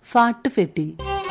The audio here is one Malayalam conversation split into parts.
ഫാട്ടുഫെട്ടി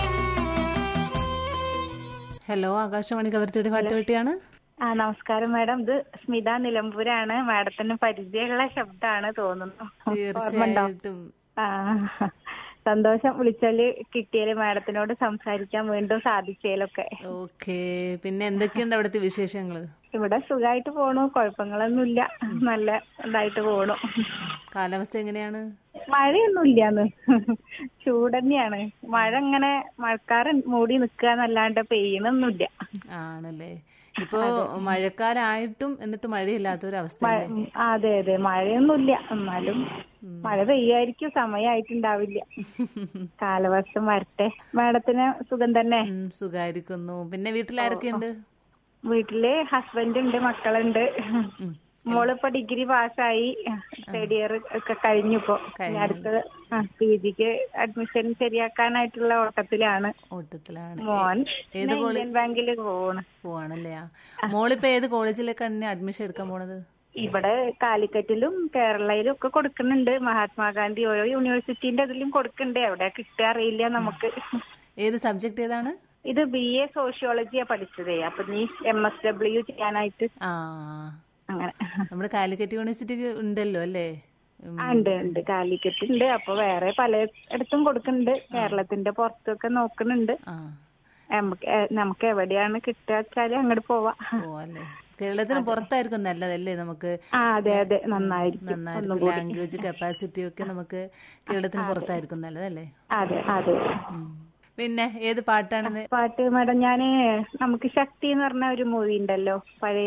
ഹലോ ആകാശവാണി കവർത്തിയുടെ ഫാട്ടുഫെട്ടിയാണ് ആ നമസ്കാരം മാഡം ഇത് സ്മിത നിലമ്പൂരാണ് മാഡത്തിന് പരിചയമുള്ള ശബ്ദമാണ് തോന്നുന്നു ഓർമ്മയുണ്ടോ? തീർച്ചയായിട്ടും ആ സന്തോഷം വിളിച്ചാല് കിട്ടിയാല് മാഡത്തിനോട് സംസാരിക്കാൻ വീണ്ടും സാധിച്ചതിലൊക്കെ ഓക്കെ പിന്നെ എന്തൊക്കെയുണ്ട് അവിടുത്തെ വിശേഷങ്ങള് ഇവിടെ സുഖമായിട്ട് പോണു കുഴപ്പങ്ങളൊന്നുമില്ല നല്ല ഇതായിട്ട് പോണു കാലാവസ്ഥ എങ്ങനെയാണ് മഴയൊന്നും ഇല്ലാന്ന് ചൂട് തന്നെയാണ് മഴ ഇങ്ങനെ മഴക്കാരൻ മൂടി നിൽക്കുക പെയ്യണൊന്നുമില്ല ആണല്ലേ ഇപ്പോ മഴക്കാലായിട്ടും എന്നിട്ട് മഴയില്ലാത്തൊരു അവസ്ഥ മഴ- ഉം, അതെ അതെ മഴയൊന്നുമില്ല എന്നാലും മഴ പെയ്യായിരിക്കും സമയമായിട്ടുണ്ടാവില്ല കാലവർഷം വരട്ടെ മാഡത്തിന് സുഖം തന്നെ സുഖായിരിക്കുന്നു പിന്നെ വീട്ടിലാരൊക്കെയുണ്ട് വീട്ടില് ഹസ്ബൻഡ് ഉണ്ട് മക്കളുണ്ട് മോളിപ്പോ ഡിഗ്രി പാസ്സായി തേർഡ് ഇയർ ഒക്കെ കഴിഞ്ഞു ഇപ്പോ ഇനി അടുത്ത പി ജിക്ക് അഡ്മിഷൻ ശരിയാക്കാനായിട്ടുള്ള ഓട്ടത്തിലാണ് ഓട്ടത്തിലാണ് മോൻ ഏത് പിന്നെ ഇന്ത്യൻ ബാങ്കിൽ പോണ് പോവാണല്ലേ ആ. മോളിപ്പോ ഏത് കോളേജിലേക്കാണ് ഇനി അഡ്മിഷൻ എടുക്കാൻ പോണത് ഇവിടെ കാലിക്കറ്റിലും കേരളയിലും ഒക്കെ കൊടുക്കുന്നുണ്ട് മഹാത്മാഗാന്ധി ഓരോ യൂണിവേഴ്സിറ്റിന്റെ ഇതിലും കൊടുക്കുന്നുണ്ട് എവിടെ കിട്ടുക അറിയില്ല നമുക്ക് ഏത് സബ്ജക്ട് ഏതാണ് ഇത് ബി എ സോഷ്യോളജിയാ പഠിച്ചതേ അപ്പൊ നീ എം എസ് ഡബ്ല്യു ചെയ്യാനായിട്ട് ആ അങ്ങനെ നമ്മുടെ കാലിക്കറ്റ് യൂണിവേഴ്സിറ്റി ഉണ്ടല്ലോ അല്ലേ ഉം. ആ ഉണ്ട് ഉണ്ട് കാലിക്കറ്റ് ഉണ്ട് അപ്പൊ വേറെ പലയിടത്തും കൊടുക്കുന്നുണ്ട് കേരളത്തിന്റെ പുറത്തൊക്കെ നോക്കുന്നുണ്ട് ആ നമുക്ക് എ- നമുക്ക് എവിടെയാണ് കിട്ടുക വെച്ചാല് അങ്ങോട്ട് പോവാ പോവല്ലേ കേരളത്തിന് പുറത്തായിരിക്കും നല്ലതല്ലേ നമുക്ക് ആ അതെ അതെ നന്നായിരിക്കും ഒന്നും നന്നായിരിക്കും കൂടി ലാംഗ്വേജ് കപ്പാസിറ്റി ഒക്കെ നമുക്ക് കേരളത്തിന് പുറത്തായിരിക്കും നല്ലതല്ലേ അതെ അതെ ഉം. പിന്നെ ഏത് പാട്ടാണ് പാട്ട് മാഡം ഞാന് നമുക്ക് ശക്തി എന്ന് പറഞ്ഞ ഒരു മൂവി ഉണ്ടല്ലോ പഴയ